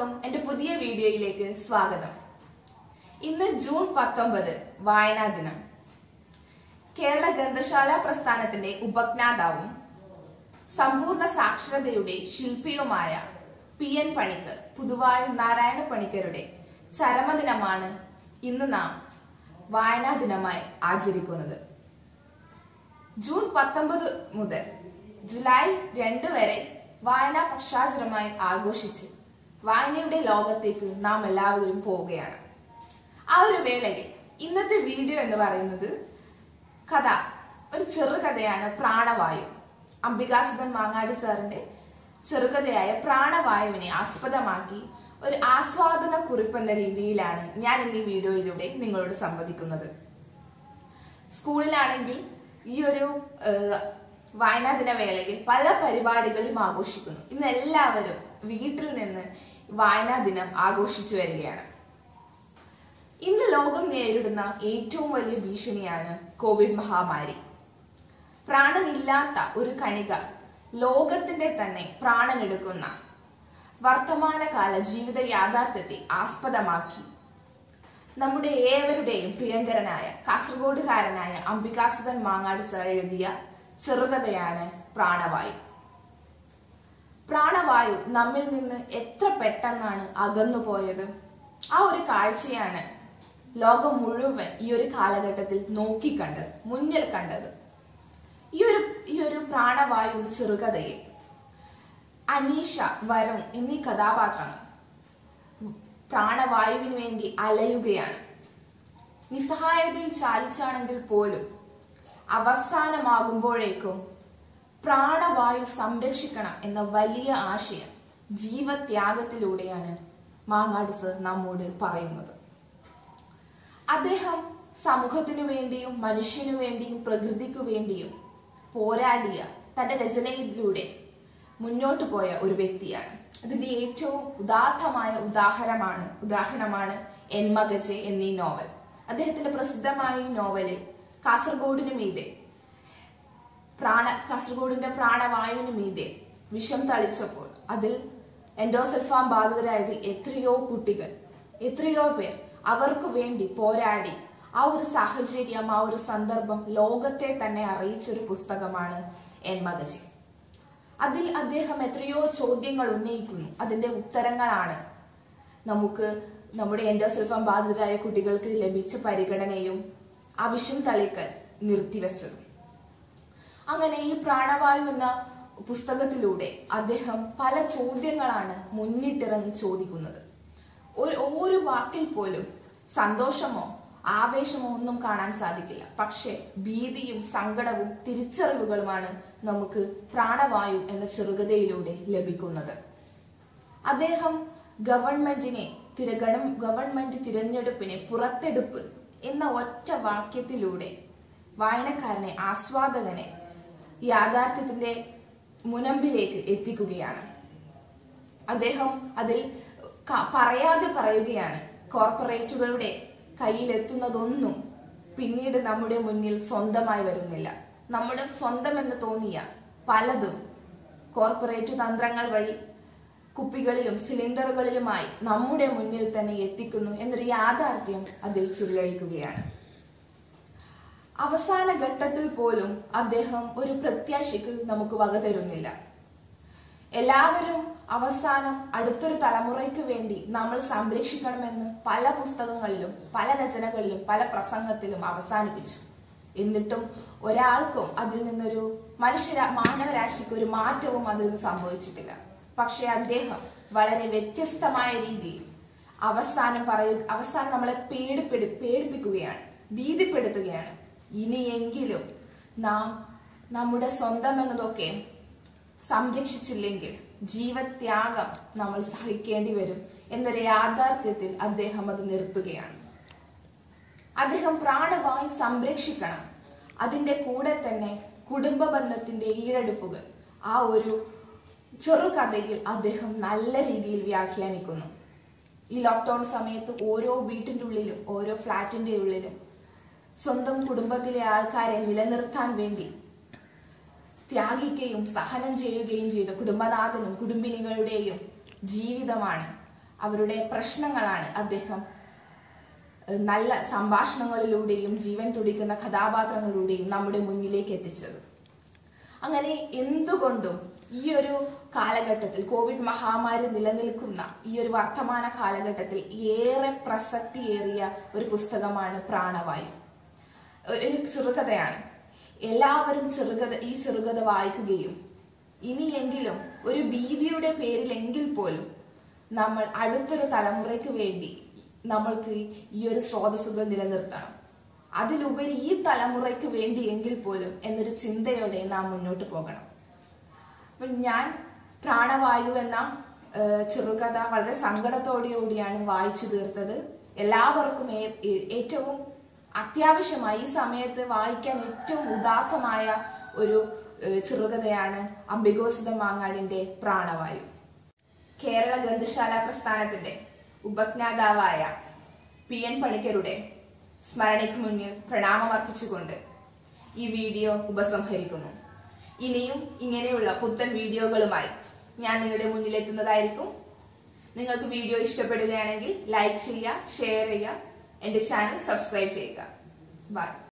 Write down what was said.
എല്ലാവർക്കും എന്റെ പുതിയ വീഡിയോയിലേക്ക് സ്വാഗതം ഇന്ന് ജൂൺ പത്തൊമ്പത് വായനാ ദിനം കേരള ഗ്രന്ഥശാല പ്രസ്ഥാനത്തിന്റെ ഉപജ്ഞാതാവും സമ്പൂർണ്ണ സാക്ഷരതയുടെ ശില്പിയുമായ പി എൻ പണിക്കർ പുതുവായൂർ നാരായണ പണിക്കരുടെ ചരമദിനമാണ് ഇന്ന് നാം വായനാ ദിനമായി ആചരിക്കുന്നത് ജൂൺ പത്തൊമ്പത് മുതൽ ജൂലൈ രണ്ട് വരെ വായനാ പക്ഷാചരമായി ആഘോഷിച്ച് വായനയുടെ ലോകത്തേക്ക് നാം എല്ലാവരും പോവുകയാണ് ആ ഒരു വേളയിൽ ഇന്നത്തെ വീഡിയോ എന്ന് പറയുന്നത് കഥ ഒരു ചെറുകഥയാണ് പ്രാണവായു അംബികാസുധൻ മാങ്ങാട് സാറിന്റെ ചെറുകഥയായ പ്രാണവായുവിനെ ആസ്പദമാക്കി ഒരു ആസ്വാദന കുറിപ്പ് എന്ന രീതിയിലാണ് ഞാൻ ഇന്ന് ഈ വീഡിയോയിലൂടെ നിങ്ങളോട് സംവദിക്കുന്നത് സ്കൂളിലാണെങ്കിൽ ഈ ഒരു ഏഹ്, വായനാ ദിന വേളയിൽ പല പരിപാടികളും ആഘോഷിക്കുന്നു ഇന്ന് എല്ലാവരും വീട്ടിൽ നിന്ന് വായനാ ദിനം ആഘോഷിച്ചു വരികയാണ് ഇന്ന് ലോകം നേരിടുന്ന ഏറ്റവും വലിയ ഭീഷണിയാണ് കോവിഡ് മഹാമാരി പ്രാണനില്ലാത്ത ഒരു കണിക ലോകത്തിന്റെ തന്നെ പ്രാണനെടുക്കുന്ന വർത്തമാനകാല ജീവിത യാഥാർത്ഥ്യത്തെ ആസ്പദമാക്കി നമ്മുടെ ഏവരുടെയും പ്രിയങ്കരനായ കാസർഗോഡുകാരനായ അംബികാസുധൻ മാങ്ങാട് സർ എഴുതിയ ചെറുകഥയാണ് പ്രാണവായു പ്രാണവായു നമ്മിൽ നിന്ന് എത്ര പെട്ടെന്നാണ് അകന്നുപോയത് ആ ഒരു കാഴ്ചയാണ് ലോകം മുഴുവൻ ഈ ഒരു കാലഘട്ടത്തിൽ നോക്കിക്കണ്ടത് മുന്നിൽ കണ്ടത് ഈ ഒരു ഈ ഒരു പ്രാണവായു ചെറുകഥയിൽ അനീഷ വരുൺ എന്നീ കഥാപാത്രങ്ങൾ പ്രാണവായുവിന് വേണ്ടി അലയുകയാണ് നിസ്സഹായതയിൽ ചാലിച്ചാണെങ്കിൽ പോലും അവസാനമാകുമ്പോഴേക്കും പ്രാണവായു സംരക്ഷിക്കണം എന്ന വലിയ ആശയം ജീവത്യാഗത്തിലൂടെയാണ് മാങ്ങാട് സർ നമ്മോട് പറയുന്നത് അദ്ദേഹം സമൂഹത്തിനു വേണ്ടിയും മനുഷ്യനു വേണ്ടിയും പ്രകൃതിക്കു വേണ്ടിയും പോരാടിയ തന്റെ രചനയിലൂടെ മുന്നോട്ട് പോയ ഒരു വ്യക്തിയാണ് അതിന്റെ ഏറ്റവും ഉദാത്തമായ ഉദാഹരണമാണ് ഉദാഹരണമാണ് എൻമകജെ എന്നീ നോവൽ അദ്ദേഹത്തിന്റെ പ്രസിദ്ധമായ ഈ നോവലിൽ കാസർഗോഡിനു മീതെ പ്രാണ കാസർഗോഡിന്റെ പ്രാണവായുവിന് മീതെ വിഷം തളിച്ചപ്പോൾ അതിൽ എൻഡോസൽഫാൻ ബാധിതരായത് എത്രയോ കുട്ടികൾ എത്രയോ പേർ അവർക്ക് വേണ്ടി പോരാടി ആ ഒരു സാഹചര്യം ആ ഒരു സന്ദർഭം ലോകത്തെ തന്നെ അറിയിച്ച ഒരു പുസ്തകമാണ് എൻമകജി അതിൽ അദ്ദേഹം എത്രയോ ചോദ്യങ്ങൾ ഉന്നയിക്കുന്നു അതിന്റെ ഉത്തരങ്ങളാണ് നമുക്ക് നമ്മുടെ എൻഡോസൽഫാൻ ബാധിതരായ കുട്ടികൾക്ക് ലഭിച്ച പരിഗണനയും ആവശ്യം തളിക്കൽ നിർത്തിവെച്ചതും അങ്ങനെ ഈ പ്രാണവായു എന്ന പുസ്തകത്തിലൂടെ അദ്ദേഹം പല ചോദ്യങ്ങളാണ് മുന്നിട്ടിറങ്ങി ചോദിക്കുന്നത് ഒരു ഓരോ വാക്കിൽ പോലും സന്തോഷമോ ആവേശമോ ഒന്നും കാണാൻ സാധിക്കില്ല പക്ഷെ ഭീതിയും സങ്കടവും തിരിച്ചറിവുകളുമാണ് നമുക്ക് പ്രാണവായു എന്ന ചെറുകഥയിലൂടെ ലഭിക്കുന്നത് അദ്ദേഹം ഗവൺമെന്റിനെ തിര ഗവൺ- ഗവൺമെന്റ് തിരഞ്ഞെടുപ്പിനെ പുറത്തെടുപ്പ് എന്ന ഒറ്റ വാക്യത്തിലൂടെ വായനക്കാരനെ ആസ്വാദകനെ യാഥാർത്ഥ്യത്തിന്റെ മുനമ്പിലേക്ക് എത്തിക്കുകയാണ് അദ്ദേഹം അതിൽ ക- പറയാതെ പറയുകയാണ് കോർപ്പറേറ്റുകളുടെ കയ്യിലെത്തുന്നതൊന്നും പിന്നീട് നമ്മുടെ മുന്നിൽ സ്വന്തമായി വരുന്നില്ല നമ്മുടെ സ്വന്തം എന്ന് തോന്നിയ പലതും കോർപ്പറേറ്റ് തന്ത്രങ്ങൾ വഴി കുപ്പികളിലും സിലിണ്ടറുകളിലുമായി നമ്മുടെ മുന്നിൽ തന്നെ എത്തിക്കുന്നു എന്നൊരു യാഥാർത്ഥ്യം അതിൽ ചുരുളഴിക്കുകയാണ് അവസാന ഘട്ടത്തിൽ പോലും അദ്ദേഹം ഒരു പ്രത്യാശയ്ക്ക് നമുക്ക് വക തരുന്നില്ല എല്ലാവരും അവസാനം അടുത്തൊരു തലമുറയ്ക്ക് വേണ്ടി നമ്മൾ സംരക്ഷിക്കണമെന്ന് പല പുസ്തകങ്ങളിലും പല രചനകളിലും പല പ്രസംഗത്തിലും അവസാനിപ്പിച്ചു എന്നിട്ടും ഒരാൾക്കും അതിൽ നിന്നൊരു മനുഷ്യര മാനവരാശിക്ക് ഒരു മാറ്റവും അതിൽ നിന്ന് സംഭവിച്ചിട്ടില്ല പക്ഷെ അദ്ദേഹം വളരെ വ്യത്യസ്തമായ രീതിയിൽ അവസാനം പറയൂ അവസാനം നമ്മളെ പേടിപ്പെടു പേടിപ്പിക്കുകയാണ് ഭീതിപ്പെടുത്തുകയാണ് ഇനിയെങ്കിലും നാം നമ്മുടെ സ്വന്തം എന്നതൊക്കെ സംരക്ഷിച്ചില്ലെങ്കിൽ ജീവത്യാഗം നമ്മൾ സഹിക്കേണ്ടി വരും എന്നൊരു യാഥാർത്ഥ്യത്തിൽ അദ്ദേഹം അത് നിർത്തുകയാണ് അദ്ദേഹം പ്രാണവായു സംരക്ഷിക്കണം അതിന്റെ കൂടെ തന്നെ കുടുംബ ബന്ധത്തിന്റെ ഈഴെടുപ്പുകൾ ആ ഒരു ചെറുകഥയിൽ അദ്ദേഹം നല്ല രീതിയിൽ വ്യാഖ്യാനിക്കുന്നു ഈ ലോക്ക്ഡൌൺ സമയത്ത് ഓരോ വീട്ടിന്റെ ഉള്ളിലും ഓരോ ഫ്ലാറ്റിന്റെ ഉള്ളിലും സ്വന്തം കുടുംബത്തിലെ ആൾക്കാരെ നിലനിർത്താൻ വേണ്ടി ത്യാഗിക്കുകയും സഹനം ചെയ്യുകയും ചെയ്ത കുടുംബനാഥനും കുടുംബിനികളുടെയും ജീവിതമാണ് അവരുടെ പ്രശ്നങ്ങളാണ് അദ്ദേഹം ഏഹ്, നല്ല സംഭാഷണങ്ങളിലൂടെയും ജീവൻ തുടിക്കുന്ന കഥാപാത്രങ്ങളിലൂടെയും നമ്മുടെ മുന്നിലേക്ക് എത്തിച്ചത് അങ്ങനെ എന്തുകൊണ്ടും ഈ ഒരു കാലഘട്ടത്തിൽ കോവിഡ് മഹാമാരി നിലനിൽക്കുന്ന ഈ ഒരു വർത്തമാന കാലഘട്ടത്തിൽ ഏറെ പ്രസക്തിയേറിയ ഒരു പുസ്തകമാണ് പ്രാണവായു ഒരു ചെറുകഥയാണ് എല്ലാവരും ചെറുകഥ ഈ ചെറുകഥ വായിക്കുകയും ഇനിയെങ്കിലും ഒരു ഭീതിയുടെ പേരിലെങ്കിൽ പോലും നമ്മൾ അടുത്തൊരു തലമുറയ്ക്ക് വേണ്ടി നമ്മൾക്ക് ഈ ഒരു സ്രോതസ്സുകൾ നിലനിർത്തണം അതിലുപരി ഈ തലമുറയ്ക്ക് വേണ്ടി എങ്കിൽ പോലും എന്നൊരു ചിന്തയോടെ നാം മുന്നോട്ട് പോകണം അപ്പൊ ഞാൻ പ്രാണവായു എന്ന ഏഹ്, ചെറുകഥ വളരെ സങ്കടത്തോടുകൂടിയാണ് വായിച്ചു തീർത്തത് എല്ലാവർക്കും ഏ- ഏ- ഏറ്റവും അത്യാവശ്യമായി ഈ സമയത്ത് വായിക്കാൻ ഏറ്റവും ഉദാത്തമായ ഒരു ഏഹ്, ചെറുകഥയാണ് അംബികോസിതം മാങ്ങാടിന്റെ പ്രാണവായു കേരള ഗ്രന്ഥശാല പ്രസ്ഥാനത്തിന്റെ ഉപജ്ഞാതാവായ പി എൻ പണിക്കരുടെ സ്മരണയ്ക്ക് മുന്നിൽ പ്രണാമമർപ്പിച്ചുകൊണ്ട് ഈ വീഡിയോ ഉപസംഹരിക്കുന്നു ഇനിയും ഇങ്ങനെയുള്ള പുത്തൻ വീഡിയോകളുമായി ഞാൻ നിങ്ങളുടെ മുന്നിലെത്തുന്നതായിരിക്കും നിങ്ങൾക്ക് വീഡിയോ ഇഷ്ടപ്പെടുകയാണെങ്കിൽ ലൈക്ക് ചെയ്യുക ഷെയർ ചെയ്യുക എന്റെ ചാനൽ സബ്സ്ക്രൈബ് ചെയ്യുക ബൈ